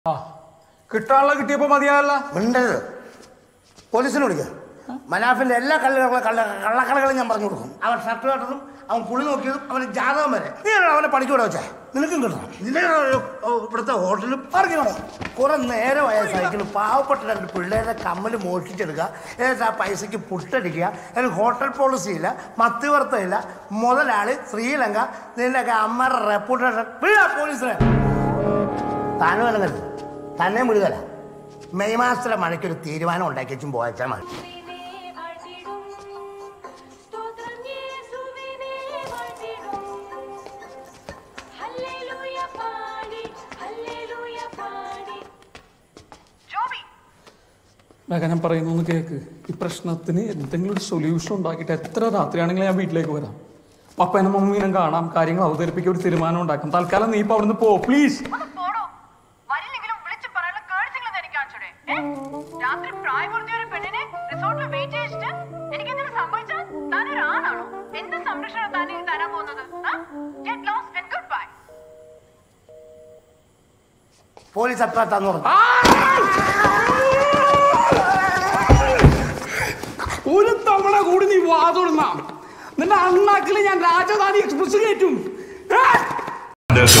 ആ കിട്ടാനുള്ള കിട്ടിയപ്പോ മതിയായല്ല മിണ്ടരുത് പോലീസിനെ വിളിക്കുക മനാഫിന്റെ എല്ലാ കള്ളുകളും കള്ള കള്ളക്കടകളും ഞാൻ പറഞ്ഞു കൊടുക്കും അവൻ ഷർട്ട് കെട്ടതും അവൻ കുളി നോക്കിയതും അവന് ജാതകം വരെ നീ അവനെ പണിക്ക് വിടാ വെച്ചേ നിനക്കും കിട്ടണം നിന്നെ ഇവിടുത്തെ ഹോട്ടലും ഇറങ്ങിയോടെ കുറെ നേരമായ സൈക്കിൾ പാവപ്പെട്ട രണ്ട് പിള്ളേരുടെ കമ്മൽ മോഷ്ടിച്ചെടുക്കുക എന്നിട്ട് ആ പൈസയ്ക്ക് പുട്ടടിക്കുക അതിന് ഹോട്ടൽ പോളിസി ഇല്ല മധ്യവർത്തമില്ല മുതലാളി ശ്രീലങ്ക നിന്റെയൊക്കെ അമ്മയുടെ റെപ്യൂട്ടേഷൻ വിടാ പോലീസിനെ താനും അലങ്ങരുത് തന്നെ മുഴുകല മെയ് മാസത്തിലെ മഴയ്ക്കൊരു തീരുമാനം ഉണ്ടാക്കി വെച്ചും പോയച്ചാൽ മതി യേശുവിനെ വാഴ്ത്തിടും. സ്തോത്രം യേശുവിനെ വാഴ്ത്തിടും. ഹല്ലേലൂയ പാടി, ഹല്ലേലൂയ പാടി. മേഘ ഞാൻ പറയുന്നു കേക്ക് ഈ പ്രശ്നത്തിന് എന്തെങ്കിലും ഒരു സൊല്യൂഷൻ ഉണ്ടാക്കിയിട്ട് എത്ര രാത്രിയാണെങ്കിലും ഞാൻ വീട്ടിലേക്ക് വരാം പപ്പനും മമ്മീനും കാണാം കാര്യങ്ങൾ അവതരിപ്പിക്കാൻ ഒരു തീരുമാനം ഉണ്ടാക്കാം തൽക്കാലം നീ ഇപ്പൊ അവിടുന്ന് പോ പ്ലീസ് ഒന്ന് പോടോ വരില്ലെങ്കിലും വിളിച്ച് പറയാനുള്ള കേഴ്സിംഗ് എനിക്ക് കാണിച്ചൂടെ ഏ? രാത്രി പ്രായപൂർത്തിയ ഒരു പെണ്ണിനെ റിസോർട്ടിൽ വെയിറ്റ് ചെയ്തിട്ട് എനിക്ക് എന്തെങ്കിലും സംഭവിച്ചാൽ താൻ ഒരു ആണാണോ എന്ത് സംരക്ഷണം താൻ ഇനി തരാൻ പോകുന്നത് get lost and goodbye police എത്താത്താന്ന് പറഞ്ഞു ഒരു തവണ കൂടി നീ വാതൊടുന്ന നിന്റെ അണ്ണാക്കിൽ ഞാൻ രാജധാനി എക്സ്പ്രസ് കയറ്റും ഏ? There's a